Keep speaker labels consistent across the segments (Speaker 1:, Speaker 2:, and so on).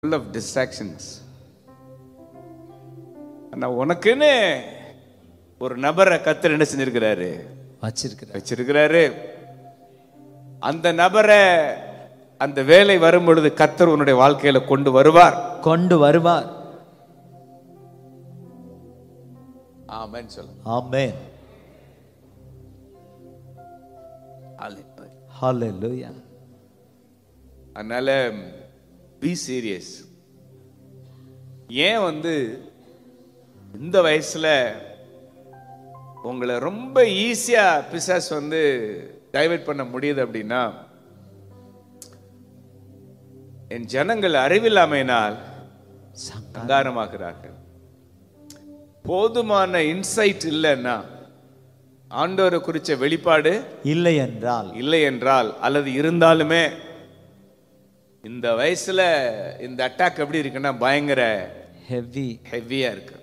Speaker 1: full of distractions ஆனா உனக்குன்னு ஒரு நபரை கத்தர் என்ன செஞ்சிருக்கிறாரு
Speaker 2: வச்சிருக்கிறார்
Speaker 1: வச்சிருக்கிறாரு அந்த நபரை அந்த வேலை வரும் பொழுது கத்தர் உன்னுடைய வாழ்க்கையில கொண்டு வருவார்
Speaker 2: கொண்டு வருவார்
Speaker 1: ஆமென் சொல்லுங்க
Speaker 2: ஆமென் ஹalleluya
Speaker 1: அதனால பி சீரியஸ் ஏன் வந்து இந்த வயசுல உங்களை ரொம்ப ஈஸியா பிசாஸ் வந்து டைவர்ட் பண்ண முடியுது அப்படின்னா என் ஜனங்கள் அறிவில்லாமையினால் அங்காரமாகிறார்கள் போதுமான இன்சைட் இல்லைன்னா ஆண்டவரை குறிச்ச வெளிப்பாடு
Speaker 2: இல்லை என்றால்
Speaker 1: இல்லை என்றால் அல்லது இருந்தாலுமே இந்த வயசுல இந்த அட்டாக் எப்படி இருக்குன்னா பயங்கர
Speaker 2: ஹெவி
Speaker 1: ஹெவியா இருக்கு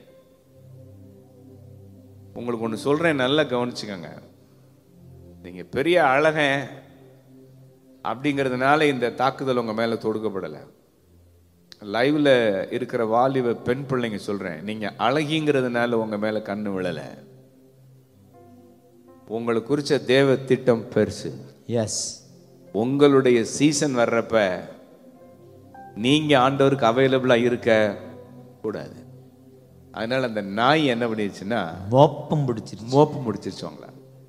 Speaker 1: உங்களுக்கு ஒன்று சொல்றேன் நல்லா கவனிச்சுக்கோங்க நீங்க பெரிய அழகன் அப்படிங்கிறதுனால இந்த தாக்குதல் உங்க மேல தொடுக்கப்படலை லைவ்ல இருக்கிற வாலிப பெண் பிள்ளைங்க சொல்றேன் நீங்க அழகிங்கிறதுனால உங்க மேல கண்ணு விழல உங்களை குறிச்ச தேவ திட்டம் பெருசு
Speaker 2: எஸ்
Speaker 1: உங்களுடைய சீசன் வர்றப்ப நீங்க ஆண்டவருக்கு அவைலபிளா இருக்க கூடாது அதனால அந்த நாய் என்ன பண்ணிருச்சுன்னா
Speaker 2: மோப்பம் பிடிச்சிருச்சு
Speaker 1: மோப்பு முடிச்சிருச்சு அவங்கள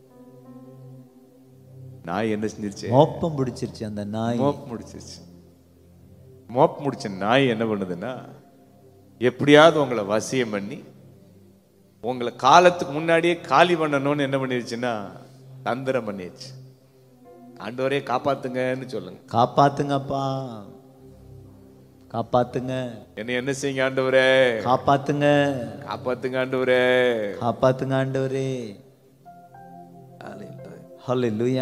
Speaker 1: நாய் என்ன செஞ்சிருச்சு
Speaker 2: மோப்பம் பிடிச்சிருச்சு அந்த நாய்
Speaker 1: மோப்பு முடிச்சிருச்சு மோப்பு முடிச்ச நாய் என்ன பண்ணுதுன்னா எப்படியாவது உங்களை வசியம் பண்ணி உங்களை காலத்துக்கு முன்னாடியே காலி பண்ணணும்னு என்ன பண்ணிருச்சுன்னா தந்திரம் பண்ணிருச்சு ஆண்டவரே காப்பாத்துங்கன்னு சொல்லுங்க
Speaker 2: காப்பாத்துங்கப்பா காப்பாத்துங்க
Speaker 1: என்ன என்ன செய்யுங்க ஆண்டவரே
Speaker 2: காப்பாத்துங்க
Speaker 1: காப்பாத்துங்க ஆண்டவரே
Speaker 2: காப்பாத்துங்க ஆண்டவரே ஹalleluya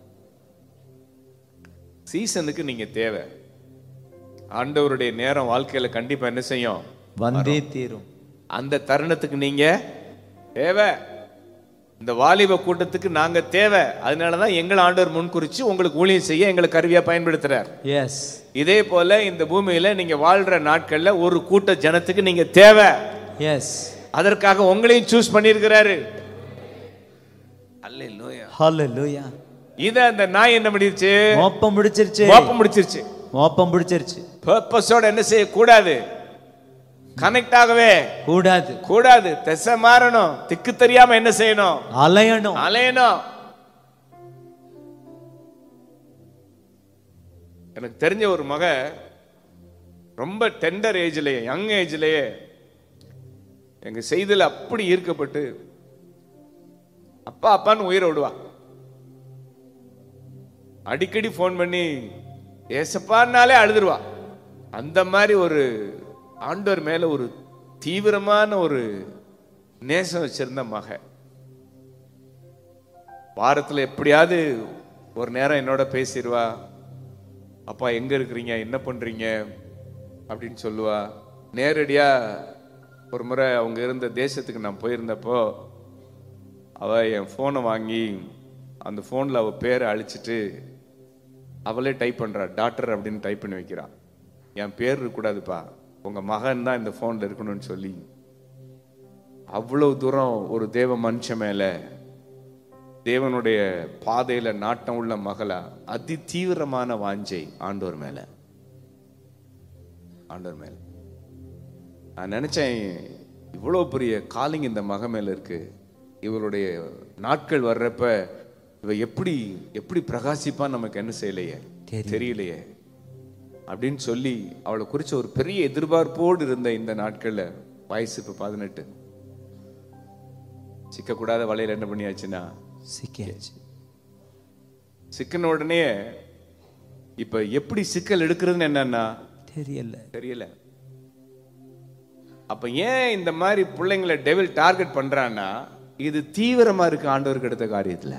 Speaker 1: சீசனுக்கு நீங்க தேவை ஆண்டவருடைய நேரம் வாழ்க்கையில கண்டிப்பா என்ன செய்யும்
Speaker 2: வந்தே தீரும்
Speaker 1: அந்த தருணத்துக்கு நீங்க தேவை இந்த வாலிப கூட்டத்துக்கு நாங்க தேவை அதனாலதான் எங்கள் ஆண்டவர் முன்குறிச்சு உங்களுக்கு ஊழியம் செய்ய எங்களை கருவியா பயன்படுத்துறார்
Speaker 2: எஸ்
Speaker 1: இதே போல இந்த பூமியில நீங்க வாழ்ற நாட்கள்ல ஒரு கூட்ட ஜனத்துக்கு நீங்க தேவை
Speaker 2: எஸ்
Speaker 1: அதற்காக உங்களையும் சூஸ் பண்ணியிருக்கிறாரு அல்லேலூயா
Speaker 2: ஹalleluya
Speaker 1: இத அந்த நாய் என்ன பண்ணிருச்சு
Speaker 2: மோப்பம் பிடிச்சிருச்சு
Speaker 1: மோப்பம் முடிச்சிருச்சு
Speaker 2: மோப்பம் பிடிச்சிருச்சு
Speaker 1: பர்பஸோட என்ன செய்யக்கூடாது கனெக்ட் ஆகவே
Speaker 2: கூடாது
Speaker 1: கூடாது திசை மாறணும் திக்கு தெரியாம என்ன செய்யணும்
Speaker 2: அலையணும்
Speaker 1: அலையணும் எனக்கு தெரிஞ்ச ஒரு மக ரொம்ப டெண்டர் ஏஜ்லயே யங் ஏஜ்லயே எங்க செய்தியில் அப்படி ஈர்க்கப்பட்டு அப்பா அப்பான்னு உயிரை விடுவா அடிக்கடி ஃபோன் பண்ணி ஏசப்பான்னாலே அழுதுருவா அந்த மாதிரி ஒரு ஆண்டவர் மேல ஒரு தீவிரமான ஒரு நேசம் வச்சிருந்த மக வாரத்துல எப்படியாவது ஒரு நேரம் என்னோட பேசிடுவா அப்பா எங்க இருக்கிறீங்க என்ன பண்றீங்க அப்படின்னு சொல்லுவா நேரடியா ஒரு முறை அவங்க இருந்த தேசத்துக்கு நான் போயிருந்தப்போ அவ என் ஃபோனை வாங்கி அந்த ஃபோனில் அவள் பேரை அழிச்சிட்டு அவளே டைப் பண்றா டாக்டர் அப்படின்னு டைப் பண்ணி வைக்கிறா என் பேர் இருக்கக்கூடாதுப்பா உங்க மகன் தான் இந்த ஃபோனில் இருக்கணும்னு சொல்லி அவ்வளவு தூரம் ஒரு தேவ மனுஷன் மேல தேவனுடைய பாதையில நாட்டம் உள்ள மகளா அதி தீவிரமான வாஞ்சை ஆண்டவர் மேல ஆண்டவர் மேல நான் நினைச்சேன் இவ்வளவு பெரிய காலிங் இந்த மக மேல இருக்கு இவளுடைய நாட்கள் வர்றப்ப இவ எப்படி எப்படி பிரகாசிப்பா நமக்கு என்ன செய்யலையே தெரியலையே அப்படின்னு சொல்லி அவளை குறிச்ச ஒரு பெரிய எதிர்பார்ப்போடு இருந்த இந்த நாட்கள்ல வயசு இப்ப பதினெட்டு சிக்கக்கூடாத வலையில என்ன பண்ணியாச்சுன்னா
Speaker 2: சிக்கியாச்சு
Speaker 1: சிக்கின உடனே இப்ப எப்படி சிக்கல் எடுக்கிறதுன்னு என்னன்னா
Speaker 2: தெரியல
Speaker 1: தெரியல அப்ப ஏன் இந்த மாதிரி பிள்ளைங்களை டெவில் டார்கெட் பண்றான்னா இது தீவிரமா இருக்கு ஆண்டவருக்கு எடுத்த காரியத்துல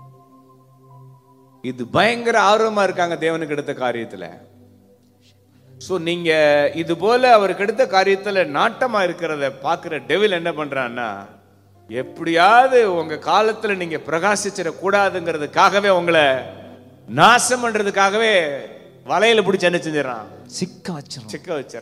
Speaker 1: இது பயங்கர ஆர்வமா இருக்காங்க தேவனுக்கு எடுத்த காரியத்துல சோ நீங்க இது போல அவருக்கு எடுத்த காரியத்துல நாட்டமா இருக்கிறத பாக்குற டெவில் என்ன பண்றான்னா எப்படியாவது உங்க காலத்துல நீங்க பிரகாசிச்சிட கூடாதுங்கிறதுக்காகவே உங்களை நாசம் பண்றதுக்காகவே வலையில பிடிச்சி என்ன செஞ்சிடறான்
Speaker 2: சிக்க வச்சிரும்
Speaker 1: சிக்க வச்சிடறான்